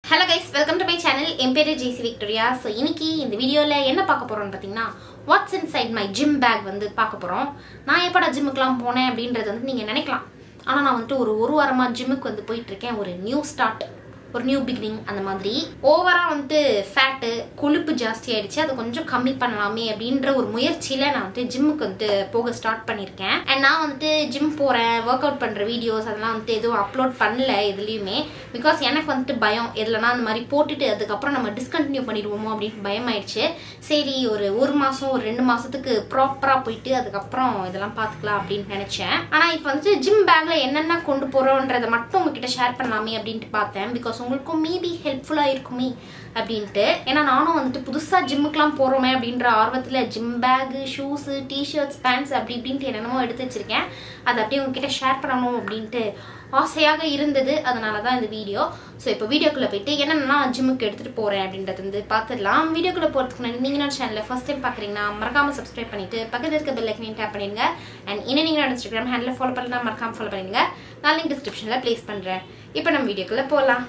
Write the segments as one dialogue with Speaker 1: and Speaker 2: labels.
Speaker 1: hello guys welcome to my channel என் பேரு J C Victoria so இன்னைக்கு இந்த வீடியோவில் என்ன பார்க்க போறோம்னு பார்த்தீங்கன்னா what's inside my gym bag வந்து பார்க்க போகிறோம் நான் எப்படா ஜிம்முக்குலாம் போனேன் அப்படின்றது வந்து நீங்கள் நினைக்கலாம் ஆனால் நான் வந்துட்டு ஒரு ஒரு வாரமாக ஜிம்முக்கு வந்து போயிட்டு இருக்கேன் ஒரு நியூ ஸ்டார்ட் ஒரு நியூ பிகினிங் அந்த மாதிரி ஓவரா வந்துட்டு ஃபேட்டு கொழுப்பு ஜாஸ்தி ஆயிடுச்சு அதை கொஞ்சம் கம்மி பண்ணலாமே அப்படின்ற ஒரு முயற்சியில நான் வந்துட்டு ஜிம்முக்கு வந்துட்டு போக ஸ்டார்ட் பண்ணியிருக்கேன் அண்ட் நான் வந்துட்டு ஜிம் போறேன் ஒர்க் அவுட் பண்ற வீடியோஸ் அதெல்லாம் வந்துட்டு எதுவும் அப்லோட் பண்ணல எதுலையுமே பிகாஸ் எனக்கு வந்துட்டு பயம் எதுலனா அந்த மாதிரி போட்டுட்டு அதுக்கப்புறம் நம்ம டிஸ்கண்டினியூ பண்ணிடுவோமோ அப்படின்னு பயம் ஆயிடுச்சு சரி ஒரு ஒரு மாசம் ஒரு ரெண்டு மாசத்துக்கு ப்ராப்பரா போயிட்டு அதுக்கப்புறம் இதெல்லாம் பார்த்துக்கலாம் அப்படின்னு நினைச்சேன் ஆனா இப்போ வந்துட்டு ஜிம் பேக்ல என்னென்ன கொண்டு போறோன்றதை மட்டும் உங்ககிட்ட ஷேர் பண்ணலாமே அப்படின்ட்டு பார்த்தேன் பிகாஸ் உங்களுக்கும் மேபி ஹெல்ப்ஃபுல்லா இருக்குமே அப்படின்ட்டு ஏன்னா நானும் வந்துட்டு புதுசா ஜிம்முக்குலாம் போறோமே அப்படின்ற ஆர்வத்துல gym bag shoes T shirts pants அப்படி இப்படின்ட்டு என்னென்னமோ எடுத்து வச்சிருக்கேன் அதை அப்படியே உங்ககிட்ட ஷேர் பண்ணணும் அப்படின்ட்டு ஆசையாக இருந்தது அதனால தான் இந்த வீடியோ ஸோ இப்போ வீடியோக்குள்ளே போயிட்டு என்னென்னா ஜிம்முக்கு எடுத்துகிட்டு போகிறேன் அப்படின்றது வந்து பார்த்துடலாம் வீடியோக்குள்ளே போகிறதுக்கு முன்னாடி நீங்கள் நான் சேனலில் ஃபஸ்ட் டைம் பார்க்குறீங்கன்னா மறக்காமல் சப்ஸ்கிரைப் பண்ணிட்டு பக்கத்தில் இருக்க பெல் ஐக்கனையும் டேப் பண்ணிடுங்க அண்ட் இன்னும் நீங்கள் இன்ஸ்டாகிராம் ஹேண்டில் ஃபாலோ பண்ணலாம் மறக்காம ஃபாலோ பண்ணிடுங்க நான் லிங்க் டிஸ்கிரிப்ஷனில் ப்ளேஸ் பண்ணுறேன் இப்போ நம்ம வீடியோக்குள்ளே போகலாம்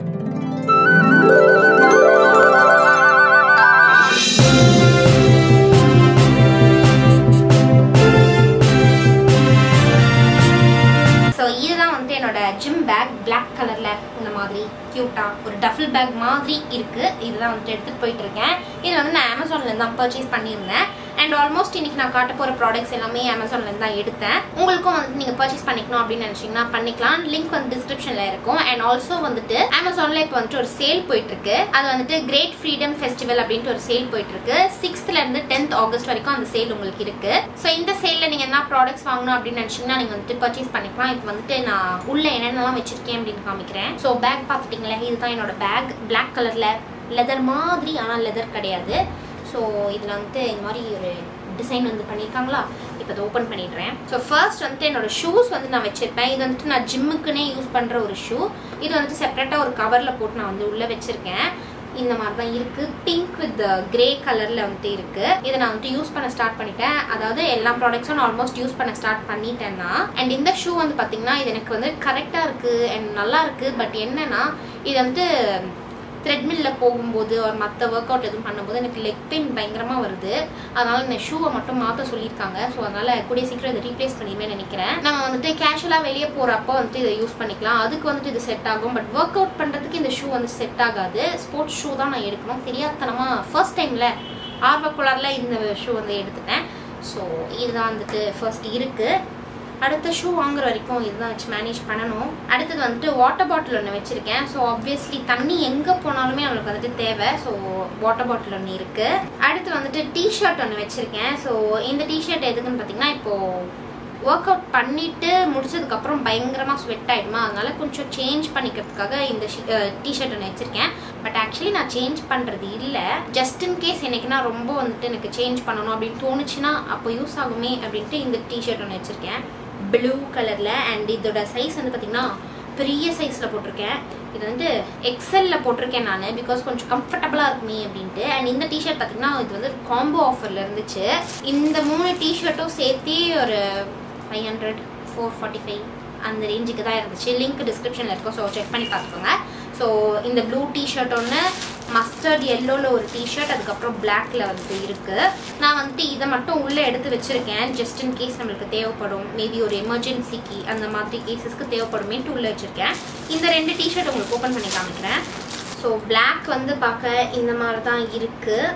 Speaker 1: ஸோ இதுதான் வந்து என்னோட ஜிம் பேக் பிளாக் கலர்ல இந்த மாதிரி கியூட்டா ஒரு டஃபில் பேக் மாதிரி இருக்கு இதுதான் வந்துட்டு எடுத்துட்டு போயிட்டு இருக்கேன் இது வந்து நான் அமேசான்ல இருந்து தான் பர்ச்சேஸ் பண்ணியிருந்தேன் அண்ட் ஆல்மோஸ்ட் இன்னைக்கு நான் காட்ட போற ப்ராடக்ட்ஸ் எல்லாமே அமேசான்ல இருந்து தான் எடுத்தேன் உங்களுக்கும் வந்து நீங்க பர்ச்சேஸ் பண்ணிக்கணும் அப்படின்னு நினைச்சீங்கன்னா பண்ணிக்கலாம் லிங்க் வந்து டிஸ்கிரிப்ஷன்ல இருக்கும் அண்ட் ஆல்சோ வந்துட்டு அமேசான்ல இப்போ வந்துட்டு ஒரு சேல் போயிட்டு இருக்கு அது வந்துட்டு கிரேட் ஃப்ரீடம் ஃபெஸ்டிவல் அப்படின்ட்டு ஒரு சேல் போயிட்டு இருக்கு சிக்ஸ்த்ல இருந்து டென்த் ஆகஸ்ட் வரைக்கும் அந்த சேல் உங்களுக்கு இருக்கு ஸோ இந்த சேல்ல நீங்க என்ன ப்ராடக்ட்ஸ் வாங்கணும் அப்படின்னு நினைச்சீங்கன்னா நீங்க வந்துட்டு பர்ச்சேஸ் பண்ணிக்கலாம் இப்போ வந்துட்டு நான் உள்ள என்னென்னலாம் வச்சிருக்கேன் அப்படின்னு காமிக்கிறேன் ஸோ பேக் பார்த்துட்டீங்களா இதுதான் என்னோட பேக் பிளாக் கலர்ல லெதர் மாதிரி ஆனால் லெதர் கிடையாது ஸோ இதில் வந்துட்டு இந்த மாதிரி ஒரு டிசைன் வந்து பண்ணியிருக்காங்களா இப்போ அதை ஓப்பன் பண்ணிடுறேன் ஸோ ஃபர்ஸ்ட் வந்துட்டு என்னோட ஷூஸ் வந்து நான் வச்சிருப்பேன் இது வந்துட்டு நான் ஜிம்முக்குன்னே யூஸ் பண்ணுற ஒரு ஷூ இது வந்துட்டு செப்பரேட்டாக ஒரு கவரில் போட்டு நான் வந்து உள்ளே வச்சிருக்கேன் இந்த மாதிரி தான் இருக்கு பிங்க் வித் கிரே கலர்ல வந்துட்டு இருக்கு இதை நான் வந்துட்டு யூஸ் பண்ண ஸ்டார்ட் பண்ணிட்டேன் அதாவது எல்லா ப்ராடக்ட்ஸும் நான் ஆல்மோஸ்ட் யூஸ் பண்ண ஸ்டார்ட் பண்ணிட்டேன்னா அண்ட் இந்த ஷூ வந்து பாத்தீங்கன்னா இது எனக்கு வந்து கரெக்டா இருக்கு அண்ட் நல்லா இருக்கு பட் என்னன்னா இது வந்துட்டு த்ரெட்மில்ல போகும்போது ஒரு மற்ற ஒர்க் அவுட் எதுவும் பண்ணும்போது எனக்கு லெக் பெயின் பயங்கரமாக வருது அதனால இந்த ஷூவை மட்டும் மாற்ற சொல்லியிருக்காங்க ஸோ அதனால கூடிய சீக்கிரம் இதை ரீப்ளேஸ் பண்ணிடுவேன் நினைக்கிறேன் நம்ம வந்துட்டு கேஷுவலாக வெளியே போகிறப்போ வந்துட்டு இதை யூஸ் பண்ணிக்கலாம் அதுக்கு வந்துட்டு இது செட் ஆகும் பட் ஒர்க் அவுட் பண்ணுறதுக்கு இந்த ஷூ வந்து செட் ஆகாது ஸ்போர்ட்ஸ் ஷூ தான் நான் எடுக்கணும் தெரியாதனமாக ஃபர்ஸ்ட் டைமில் ஆர்வக்குள்ளாரில் இந்த ஷூ வந்து எடுத்துட்டேன் ஸோ இதுதான் வந்துட்டு ஃபர்ஸ்ட் இருக்குது அடுத்த ஷூ வாங்குற வரைக்கும் இதுதான் வச்சு மேனேஜ் பண்ணணும் அடுத்தது வந்துட்டு வாட்டர் பாட்டில் ஒன்று வச்சுருக்கேன் ஸோ ஆப்வியஸ்லி தண்ணி எங்கே போனாலுமே நம்மளுக்கு வந்துட்டு தேவை ஸோ வாட்டர் பாட்டில் ஒன்று இருக்குது அடுத்து வந்துட்டு டிஷர்ட் ஒன்று வச்சுருக்கேன் ஸோ இந்த டிஷர்ட் எதுக்குன்னு பார்த்தீங்கன்னா இப்போது ஒர்க் அவுட் பண்ணிட்டு முடிச்சதுக்கப்புறம் பயங்கரமாக ஸ்வெட் ஆகிடுமா அதனால கொஞ்சம் சேஞ்ச் பண்ணிக்கிறதுக்காக இந்த டிஷர்ட் ஒன்று வச்சுருக்கேன் பட் ஆக்சுவலி நான் சேஞ்ச் பண்ணுறது இல்லை ஜஸ்ட் இன் கேஸ் என்னைக்குன்னா ரொம்ப வந்துட்டு எனக்கு சேஞ்ச் பண்ணணும் அப்படின்னு தோணுச்சுன்னா அப்போ யூஸ் ஆகுமே அப்படின்ட்டு இந்த டிஷர்ட் ஒன்று வச்சுருக்கேன் ப்ளூ கலரில் அண்ட் இதோட சைஸ் வந்து பார்த்திங்கன்னா பெரிய சைஸில் போட்டிருக்கேன் இது வந்து எக்ஸல்ல போட்டிருக்கேன் நான் பிகாஸ் கொஞ்சம் கம்ஃபர்டபுளாக இருக்குமே அப்படின்ட்டு அண்ட் இந்த டிஷர்ட் பார்த்தீங்கன்னா இது வந்து காம்போ ஆஃபரில் இருந்துச்சு இந்த மூணு டிஷர்ட்டும் சேர்த்து ஒரு five hundred four forty five அந்த ரேஞ்சுக்கு தான் இருந்துச்சு லிங்க் டிஸ்கிரிப்ஷனில் இருக்கும் ஸோ செக் பண்ணி பார்த்துக்கோங்க ஸோ இந்த ப்ளூ டிஷர்ட் ஒன்று மஸ்டர்ட் எல்லோவில் ஒரு டிஷர்ட் அதுக்கப்புறம் பிளாக்ல வந்துட்டு இருக்குது நான் வந்துட்டு இதை மட்டும் உள்ளே எடுத்து வச்சுருக்கேன் ஜஸ்ட் இன் கேஸ் நம்மளுக்கு தேவைப்படும் மேபி ஒரு எமர்ஜென்சிக்கு அந்த மாதிரி கேசஸ்க்கு தேவைப்படுமேன்ட்டு உள்ளே வச்சுருக்கேன் இந்த ரெண்டு டிஷர்ட் உங்களுக்கு ஓப்பன் பண்ணி காமிக்கிறேன் ஸோ பிளாக் வந்து பார்க்க இந்த மாதிரி தான் இருக்குது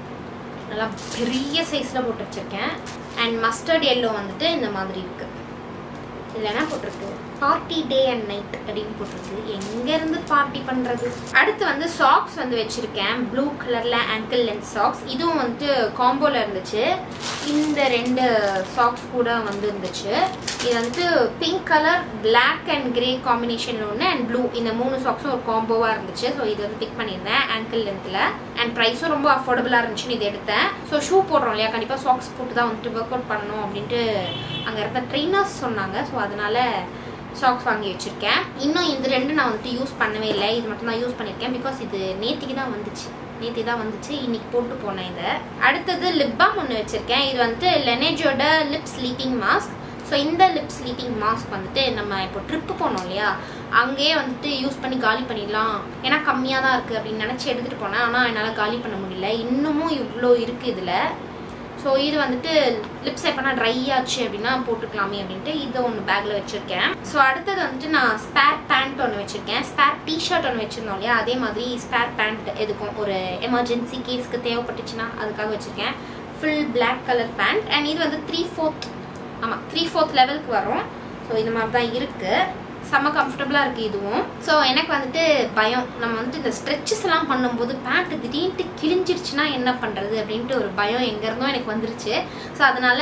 Speaker 1: நல்லா பெரிய சைஸில் போட்டு வச்சுருக்கேன் அண்ட் மஸ்டர்ட் எல்லோ வந்துட்டு இந்த மாதிரி இருக்குது இதில் என்ன போட்டிருக்கு பார்ட்டி டே அண்ட் நைட் அப்படின்னு போட்டிருக்கு எங்கேருந்து பார்ட்டி பண்ணுறது அடுத்து வந்து சாக்ஸ் வந்து வச்சுருக்கேன் ப்ளூ கலரில் ஆங்கிள் லென்த் சாக்ஸ் இதுவும் வந்துட்டு காம்போவில் இருந்துச்சு இந்த ரெண்டு சாக்ஸ் கூட வந்து இருந்துச்சு இது வந்துட்டு pink colour black and grey காம்பினேஷனில் ஒன்று அண்ட் ப்ளூ இந்த மூணு சாக்ஸும் ஒரு காம்போவாக இருந்துச்சு ஸோ இது வந்து பிக் பண்ணியிருந்தேன் ஆங்கிள் லென்த்தில் அண்ட் ப்ரைஸும் ரொம்ப அஃபோர்டபுளாக இருந்துச்சுன்னு இது எடுத்தேன் ஸோ ஷூ போடுறோம் இல்லையா கண்டிப்பாக சாக்ஸ் போட்டு தான் வந்துட்டு ஒர்க் அவுட் பண்ணணும் அப்படின்ட்டு அங்கே இருந்த ட்ரெயினர்ஸ் சொன்னாங்க ஸோ அதனால சாக்ஸ் வாங்கி வச்சுருக்கேன் இன்னும் இந்த ரெண்டு நான் வந்துட்டு யூஸ் பண்ணவே இல்லை இது மட்டும் தான் யூஸ் பண்ணியிருக்கேன் பிகாஸ் இது நேற்றுக்கு தான் வந்துச்சு நேற்று தான் வந்துச்சு இன்னைக்கு போட்டு போனேன் இதை அடுத்தது லிப் பாம் ஒன்று வச்சுருக்கேன் இது வந்துட்டு லெனேஜோட லிப் ஸ்லீப்பிங் மாஸ்க் ஸோ இந்த லிப் ஸ்லீப்பிங் மாஸ்க் வந்துட்டு நம்ம இப்போ ட்ரிப்பு போனோம் இல்லையா அங்கேயே வந்துட்டு யூஸ் பண்ணி காலி பண்ணிடலாம் ஏன்னா கம்மியாக தான் இருக்குது அப்படின்னு நினச்சி எடுத்துகிட்டு போனேன் ஆனால் என்னால் காலி பண்ண முடியல இன்னமும் இவ்வளோ இருக்குது இதில் ஸோ இது வந்துட்டு லிப்ஸ் எப்போனா ட்ரை ஆச்சு அப்படின்னா போட்டுக்கலாமே அப்படின்ட்டு இதை ஒன்று பேக்கில் வச்சுருக்கேன் ஸோ அடுத்தது வந்துட்டு நான் ஸ்பேர் பேண்ட் ஒன்று வச்சுருக்கேன் ஸ்பேர் டிஷர்ட் ஒன்று வச்சுருந்தோம் இல்லையா அதே மாதிரி ஸ்பேர் பேண்ட் எதுக்கும் ஒரு எமர்ஜென்சி கேஸ்க்கு தேவைப்பட்டுச்சுன்னா அதுக்காக வச்சுருக்கேன் full black colour pant and இது வந்து த்ரீ ஃபோர்த் ஆமாம் த்ரீ ஃபோர்த் லெவலுக்கு வரும் ஸோ இந்த மாதிரி தான் இருக்குது செம்ம கம்ஃபர்டபுளாக இருக்குது இதுவும் ஸோ எனக்கு வந்துட்டு பயம் நம்ம வந்துட்டு இந்த ஸ்ட்ரெச்சஸ் எல்லாம் பண்ணும்போது பேண்ட் திடீர்னு கிழிஞ்சிருச்சுன்னா என்ன பண்ணுறது அப்படின்ட்டு ஒரு பயம் எங்கேருந்தோ எனக்கு வந்துருச்சு ஸோ அதனால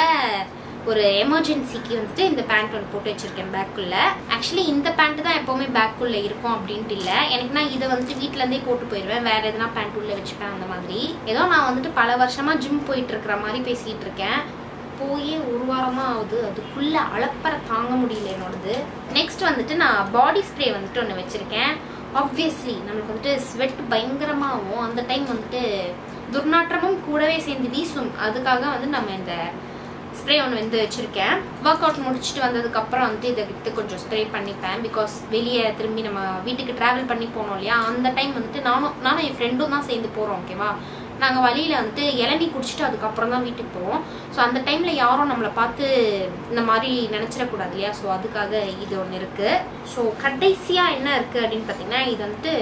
Speaker 1: ஒரு எமர்ஜென்சிக்கு வந்துட்டு இந்த பேண்ட் ஒன்று போட்டு வச்சிருக்கேன் பேக்குள்ள ஆக்சுவலி இந்த பேண்ட் தான் எப்போவுமே பேக்குள்ள இருக்கும் அப்படின்ட்டு இல்லை எனக்கு நான் இதை வந்துட்டு வீட்டிலேருந்தே போட்டு போயிடுவேன் வேற எதனா பேண்ட் உள்ள வச்சுப்பேன் அந்த மாதிரி ஏதோ நான் வந்துட்டு பல வருஷமா ஜிம் போயிட்டு இருக்கிற மாதிரி பேசிக்கிட்டு இருக்கேன் போயே ஒரு வாரம் தான் ஆகுது அதுக்குள்ள அளப்பற தாங்க முடியல என்னோடது நெக்ஸ்ட் வந்துட்டு நான் பாடி ஸ்ப்ரே வந்துட்டு ஒன்று வச்சிருக்கேன் ஆப்வியஸ்லி நம்மளுக்கு வந்துட்டு ஸ்வெட் பயங்கரமாகவும் அந்த டைம் வந்துட்டு துர்நாற்றமும் கூடவே சேர்ந்து வீசும் அதுக்காக வந்து நம்ம இந்த ஸ்ப்ரே ஒன்று வந்து வச்சுருக்கேன் ஒர்க் அவுட் முடிச்சுட்டு வந்ததுக்கப்புறம் வந்து இதை விட்டு கொஞ்சம் ஸ்ப்ரே பண்ணிப்பேன் பிகாஸ் வெளியே திரும்பி நம்ம வீட்டுக்கு ட்ராவல் பண்ணி போனோம் இல்லையா அந்த டைம் வந்துட்டு நானும் நானும் என் ஃப்ரெண்டும் தான் சேர்ந்து போகிறோம் ஓகேவா நாங்கள் வழியில் வந்துட்டு இளநீ குடிச்சிட்டு அதுக்கப்புறம் தான் வீட்டுக்கு போவோம் ஸோ அந்த டைமில் யாரும் நம்மளை பார்த்து இந்த மாதிரி நினச்சிடக்கூடாது இல்லையா ஸோ அதுக்காக இது ஒன்று இருக்குது ஸோ கடைசியாக என்ன இருக்குது அப்படின்னு பார்த்தீங்கன்னா இது வந்துட்டு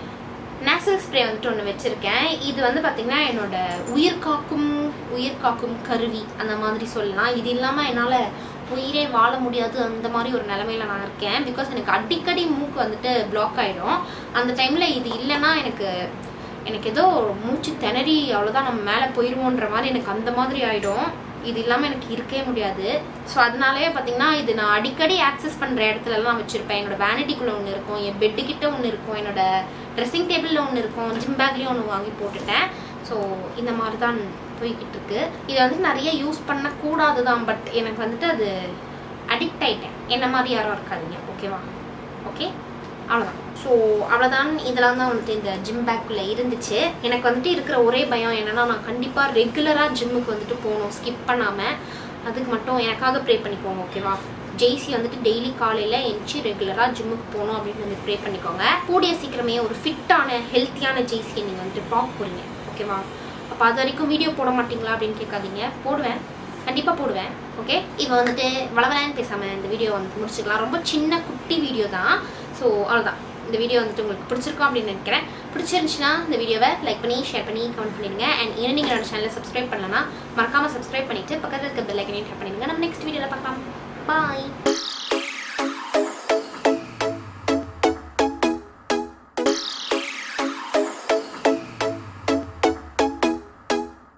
Speaker 1: நேசல் ஸ்ப்ரே வந்துட்டு ஒன்று வச்சுருக்கேன் இது வந்து பார்த்திங்கன்னா என்னோட உயிர் காக்கும் உயிர் காக்கும் கருவி அந்த மாதிரி சொல்லலாம் இது இல்லாமல் என்னால் உயிரே வாழ முடியாது அந்த மாதிரி ஒரு நிலமையில நான் இருக்கேன் பிகாஸ் எனக்கு அடிக்கடி மூக்கு வந்துட்டு பிளாக் ஆகிடும் அந்த டைமில் இது இல்லைன்னா எனக்கு எனக்கு ஏதோ மூச்சு திணறி அவ்வளோதான் நம்ம மேலே போயிடுவோன்ற மாதிரி எனக்கு அந்த மாதிரி ஆகிடும் இது இல்லாமல் எனக்கு இருக்கவே முடியாது ஸோ அதனாலே பார்த்தீங்கன்னா இது நான் அடிக்கடி ஆக்சஸ் பண்ணுற இடத்துலலாம் வச்சுருப்பேன் என்னோட வேனிட்டிக்குள்ளே ஒன்று இருக்கும் என் பெட்டுக்கிட்ட ஒன்று இருக்கும் என்னோட ட்ரெஸ்ஸிங் டேபிளில் ஒன்று இருக்கும் ஜிம் பேக்லேயும் ஒன்று வாங்கி போட்டுட்டேன் ஸோ இந்த மாதிரி தான் போய்கிட்டு இருக்கு இதை வந்து நிறைய யூஸ் பண்ணக்கூடாது தான் பட் எனக்கு வந்துட்டு அது அடிக்ட் ஆயிட்டேன் என்ன மாதிரி யாரும் இருக்காதீங்க ஓகேவா ஓகே அவ்வளோதான் ஸோ அவ்வளோதான் இதெல்லாம் தான் வந்துட்டு இந்த ஜிம் பேக்குள்ளே இருந்துச்சு எனக்கு வந்துட்டு இருக்கிற ஒரே பயம் என்னன்னா நான் கண்டிப்பாக ரெகுலராக ஜிம்முக்கு வந்துட்டு போகணும் ஸ்கிப் பண்ணாமல் அதுக்கு மட்டும் எனக்காக ப்ரே பண்ணிக்கோங்க ஓகேவா ஜெய்சி வந்துட்டு டெய்லி காலையில் எந்திச்சு ரெகுலராக ஜிம்முக்கு போகணும் அப்படின்னு வந்து ப்ரே பண்ணிக்கோங்க கூடிய சீக்கிரமே ஒரு ஃபிட்டான ஹெல்த்தியான ஜெய்சியை நீங்கள் வந்துட்டு பார்க்க போகிறீங்க ஓகேவா அப்போ அது வரைக்கும் வீடியோ போட மாட்டீங்களா அப்படின்னு கேட்காதீங்க போடுவேன் கண்டிப்பாக போடுவேன் ஓகே இப்போ வந்துட்டு வளவலான்னு பேசாமல் இந்த வீடியோ வந்து முடிச்சுக்கலாம் ரொம்ப சின்ன குட்டி வீடியோ தான் ஸோ அவ்வளோதான் இந்த வீடியோ வந்துட்டு உங்களுக்கு பிடிச்சிருக்கும் அப்படின்னு நினைக்கிறேன் பிடிச்சிருந்துச்சுன்னா இந்த வீடியோவை லைக் பண்ணி ஷேர் பண்ணி கமெண்ட் பண்ணிடுங்க அண்ட் இன்னும் நீங்கள் என்னோட சேனலை சப்ஸ்கிரைப் பண்ணலன்னா மறக்காமல் சப்ஸ்கிரைப் பண்ணிவிட்டு பக்கத்தில் இருக்க பெல் ஐக்கனையும் டேப் பண்ணிடுங்க நம்ம நெக்ஸ்ட் வீடியோவில் பார்க்கலாம் பாய்